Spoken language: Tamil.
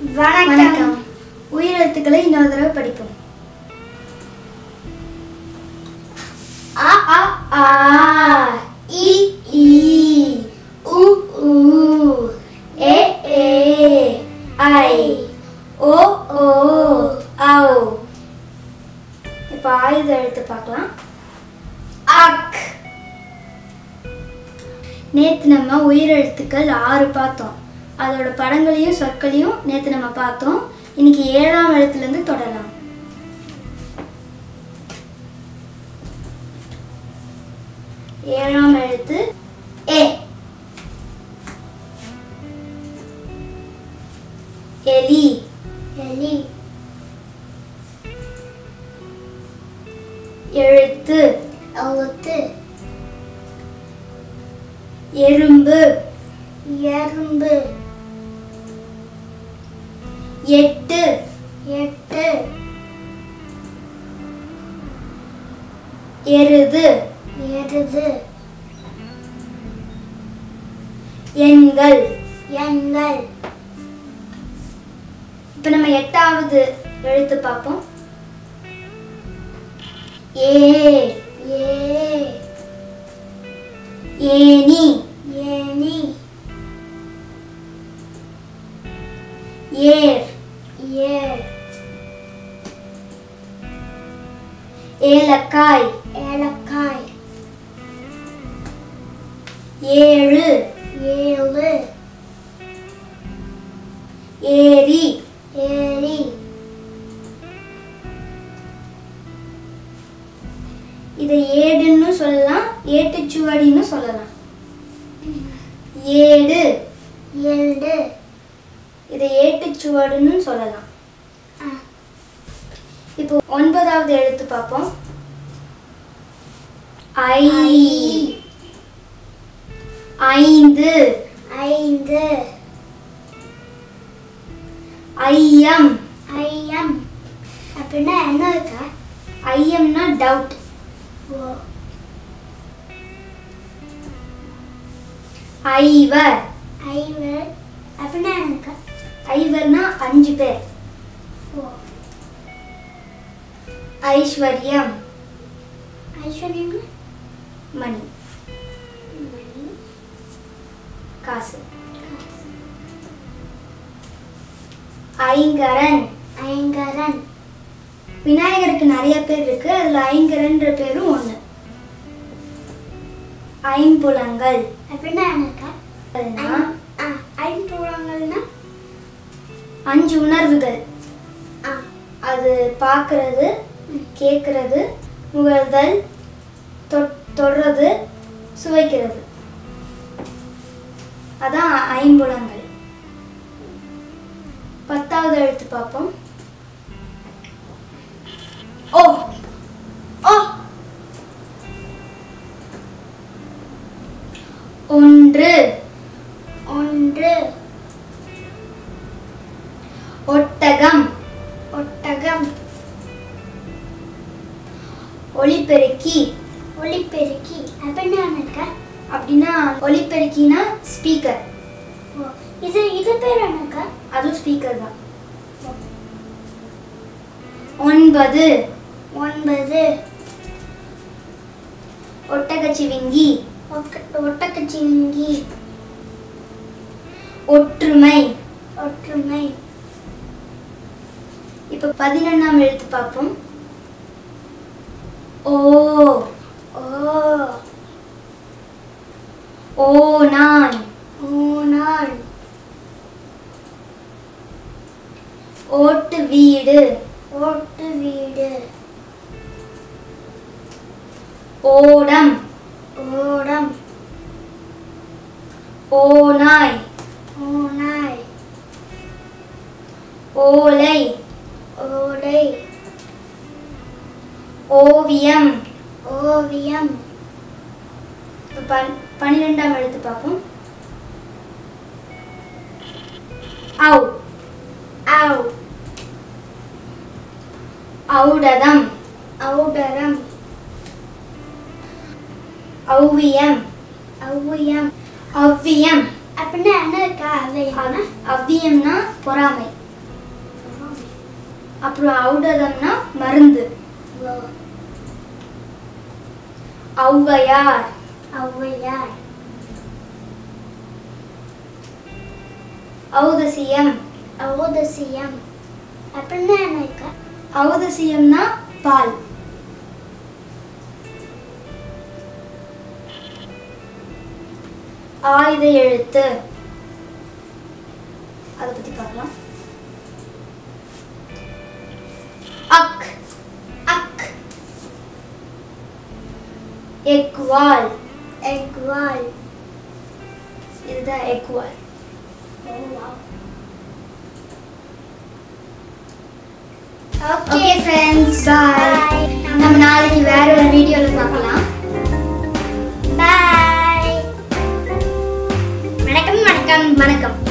வணக்கம் உயிரெழுத்துக்களை இன்னொரு தடவை படிப்போம் அ அ ஆ இ ஈ உ ஊ ஏ ஏ ஐ ஓ ஓ ஔ இப்போ ஆயுத எழுத்து பார்க்கலாம் அக் நேற்று நம்ம உயிரெழுத்துக்கள் ஆறு பார்த்தோம் அதோட படங்களையும் சொற்களையும் நேற்று நம்ம பார்த்தோம் இன்னைக்கு ஏழாம் எழுத்துலேருந்து தொடரலாம் ஏழாம் எழுத்து ஏ எலி எலி எழுத்து எழுத்து எறும்பு எறும்பு எட்டு எட்டு எருது எருது எண்கள் எண்கள் இப்போ நம்ம எட்டாவது எழுத்து பார்ப்போம் ஏ ஏ ஏனி ஏனி ஏர் ஏர் ஏலக்காய் ஏலக்காய் ஏழு ஏழு ஏரி ஏரி இதை ஏடுன்னு சொல்லலாம் ஏட்டுச்சுவடின்னு சொல்லலாம் ஏடு ஏடு இதை ஏட்டுச்சுவடுன்னு சொல்லலாம் இப்போ ஒன்பதாவது எழுத்து பார்ப்போம் ஐ ஐந்து ஐந்து ஐயம் ஐயம் அப்படின்னா என்ன இருக்கா ஐயம்னா டவுட் ஐவர் ஐவர் அப்படின்னா எனக்கு ஐவர்னா அஞ்சு பேர் ஐஸ்வர்யம் ஐஸ்வர்யம் மணி காசு ஐங்கரன் ஐங்கரன் விநாயகருக்கு நிறைய பேர் இருக்கு அதுல ஐங்கரன்ற பேரும் ஒண்ணு ஐம்புலங்கள் அப்படின்னா என்னக்கா ஐம்புலங்கள்னா அஞ்சு உணர்வுகள் அது பார்க்கறது கேட்கறது முகர்தல் தொட்- தொடுறது சுவைக்கிறது அதான் ஐம்புலங்கள் பத்தாவது எழுத்து பார்ப்போம் ஓ ஓ ஒன்று ஒன்று ஒட்டகம் ஒட்டகம் ஒளிபெருக்கி ஒளிபெருக்கி அப்படின்னா இருக்க அப்படின்னா ஒளிபெருக்கினா ஸ்பீக்கர் இது இது பேர் என்னக்கா அதுவும் ஸ்பீக்கர் தான் ஒன்பது ஒன்பது ஒட்டகச்சிவிங்கி ஒட்டகச்சிவிங்கி ஒற்றுமை ஒற்றுமை இப்போ பதினொன்றாம் எழுத்து பார்ப்போம் ஓ ஓ ஓ நான் ஓ நான் ஓட்டு வீடு ஓட்டு வீடு ஓடம் ஓடம் ஓநாய் ஓநாய் ஓலை ஓலை ஓவியம் ஓவியம் இப்போ பன் பன்னிரெண்டாம் எழுத்து பார்ப்போம் ஔ ஔ ஔடதம் ஔடரம் ஔவியம் ஔவியம் அவ்வியம் அப்படின்னா என்ன இருக்கா அவ்வியம் அவ்வியம்னா பொறாமை அப்புறம் ஔடதம்னா மருந்து ஔவையார் ஔவையார் ஔதசியம் ஔதசியம் அப்படின்னா என்ன இருக்கா ஔதசியம்னா பால் ஆயுத எழுத்து அதை பத்தி பார்க்கலாம் அக் அக் எக்வால் எக்வால் இதுதான் எக்வால் ஓகே ஃப்ரெண்ட்ஸ் பாய் நம்ம நாளைக்கு வேற ஒரு வீடியோவில் பார்க்கலாம் பாய் வணக்கம் வணக்கம் வணக்கம்